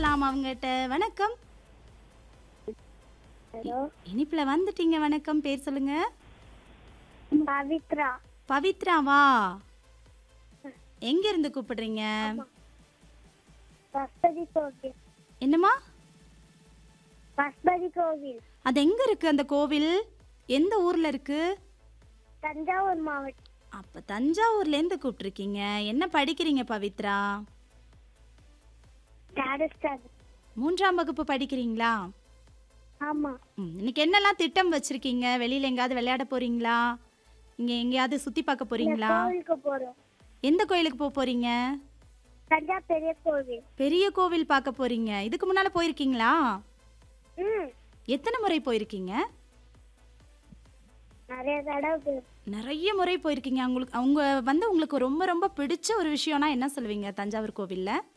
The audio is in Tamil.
பேசலாம் அவங்ககிட்ட வணக்கம் ஹலோ இனிப்புல வந்துட்டீங்க வணக்கம் பேர் சொல்லுங்க பவித்ரா பவித்ராவா எங்க இருந்து கூப்பிடுறீங்க பஸ்பதி கோவில் என்னம்மா பஸ்பதி கோவில் அது எங்க இருக்கு அந்த கோவில் எந்த ஊர்ல இருக்கு தஞ்சாவூர் மாவட்டம் அப்ப தஞ்சாவூர்ல இருந்து கூப்பிட்டுருக்கீங்க என்ன படிக்கிறீங்க பவித்ரா ஸ்டாடஸ் மூன்றாம் வகுப்பு படிக்கிறீங்களா ஆமா ம், இன்னைக்கு என்னெல்லாம் திட்டம் வச்சிருக்கீங்க வெளியில எங்கேயாவது விளையாட போறீங்களா இங்க எங்கேயாவது சுத்தி பார்க்க போறீங்களா கோவிலுக்கு போறோம் எந்த கோயிலுக்கு போக போறீங்க தஞ்சா பெரிய கோவில் பெரிய கோவில் பார்க்க போறீங்க இதுக்கு முன்னால போயிருக்கீங்களா ம் எத்தனை முறை போயிருக்கீங்க நிறைய தடவை போயிருக்கோம். நிறைய முறை போயிருக்கீங்க உங்களுக்கு அவங்க வந்து உங்களுக்கு ரொம்ப ரொம்ப பிடிச்ச ஒரு விஷயம்னா என்ன சொல்லுவீங்க தஞ்சாவூர் கோவில்ல